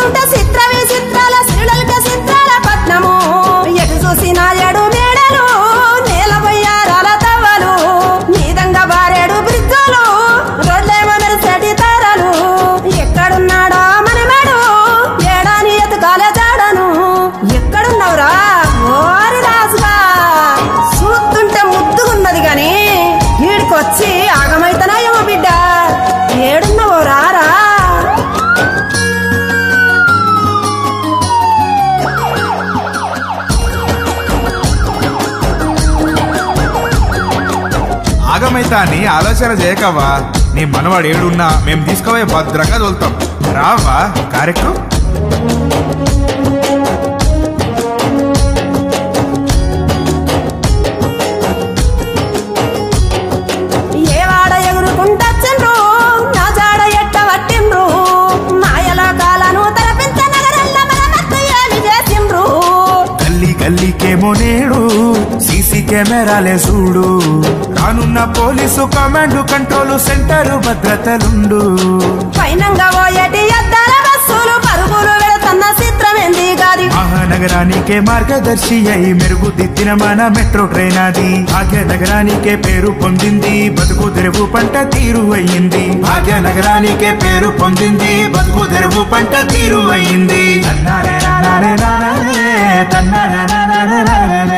చూస్తుంటే చిత్ర విచిత్రాల శ్రీలలిత చిత్రాల పట్నము ఎటు చూసిన ఏడు మేడలు నేల బొయ్యారాల తవ్వలు నీదంగా బారేడు బ్రిడ్జలు రోడ్లేమో మెరిసేటి తారలు ఎక్కడున్నాడో మనమేడు ఏడాని ఎతుకాలే జాడను ఎక్కడున్నావురా ఓరి రాజుగా చూస్తుంటే ముద్దుగున్నది గాని వీడికొచ్చి ఆగమైతనా ఏమో బిడ్డ ఏడున్నావో రారా ఆగమైతా అని ఆలోచన చేయకవా నీ మనవాడు ఏడున్నా మేము తీసుకుపోయి భద్రంగా తోలుతాం రావా కార్యక్రమం ఏ వాడ ఎగురుకుంటచ్చిండ్రు నా జాడ ఎట్ట పట్టిండ్రు మాయల కాలను తలపించ నగరల్ల మనమత్తు ఏమి చేసిండ్రు గల్లీ గల్లీకేమో నేడు సీసీ కెమెరాలే చూడు రానున్న పోలీసు కమాండ్ కంట్రోల్ సెంటర్ భద్రతలుండు పైనంగా పోయేటి ఎద్దల బస్సులు పరుగులు వెళుతున్న చిత్రమేంది గాది మహానగరానికే మార్గదర్శి అయి మెరుగుదిద్దిన మన మెట్రో ట్రైన్ అది భాగ్యనగరానికే పేరు పొందింది బతుకు తెరువు పంట తీరు అయ్యింది భాగ్యనగరానికే పేరు పొందింది బతుకు తెరువు పంట తీరు అయ్యింది తన్నారే నానారే నానారే, తన్నారే నానారే నానారే.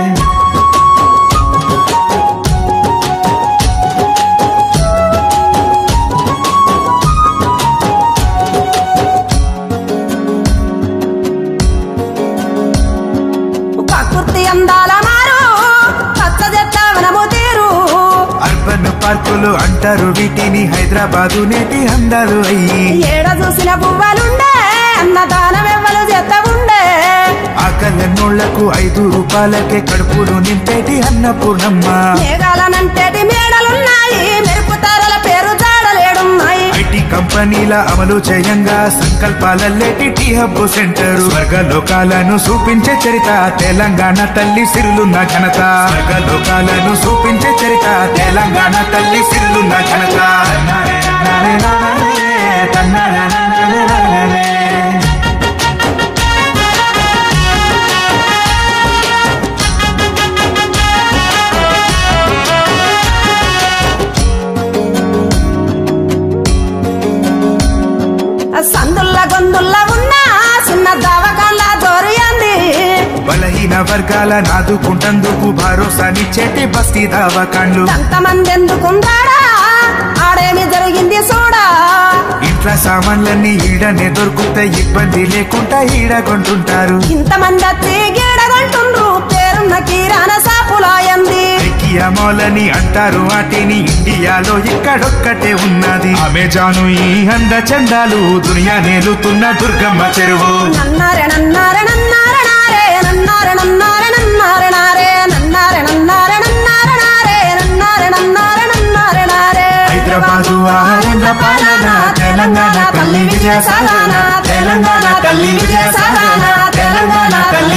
ప్రకృతి అందాల మారు పచ్చ చెట్ల వనము తీరు అర్బన్ పార్కులు అంటారు వీటిని హైదరాబాదు నేటి అందాలు అయ్యి ఏడ చూసిన పువ్వలుండే అన్నదానమెవ్వలు చేత ఉండే ఆకలన్నోళ్లకు ఐదు రూపాయలకే కడుపులు నింపేటి అన్నపూర్ణమ్మ మేఘాలనంటేటి మేడలున్నాయి మెరుపు తారల పేరు జాడలేడున్నాయి ఐటీ కంపెనీల అమలు చేయంగా సంకల్పాలల్లేటి టీ హబ్ సెంటర్ స్వర్గలోకాలను చూపించే చరిత తెలంగాణ తల్లి సిరులున్న ఘనత స్వర్గలోకాలను చూపించే చరిత తెలంగాణ తల్లి సిరులున్న ఘనత తన్నారే నానారే నానారే, తన్నారే నానారే నానారే. సందుల్ల గొందుల్ల ఉన్న చిన్న దవకాల దొరియంది బలహీన వర్గాల నాదుకుంటందుకు భరోసానిచ్చేటి బస్తీ దావకాండ్లు ఎంతమంది ఎందుకుందాడా ఆడేమి జరిగింది చూడా ఇంట్లో సామాన్లన్నీ ఈడనే దొరుకుతాయి ఇబ్బంది లేకుండా ఈడ కొంటుంటారు ఇంతమంది వచ్చి గీడగంటుండ్రు పేరున్న కిరాణ సాపులాయంది ఐకియా మాల్ అని అంటారు వాటిని ఇండియాలో ఇక్కడొక్కటే ఉన్నది అమెజాను ఈ అంద చందాలు దునియా నేలుతున్న దుర్గమ్మ చెరువు నన్నారే నన్నారే నన్నారే నారే నన్నారే నన్నారే నన్నారే నారే నన్నారే నన్నారే నన్నారే నారే నన్నారే నన్నారే నన్నారే నారే హైదరాబాదు ఆహారంగా పాలన తెలంగాణ తల్లి విజయ సాధన తెలంగాణ తల్లి విజయ సాధన తెలంగాణ తల్లి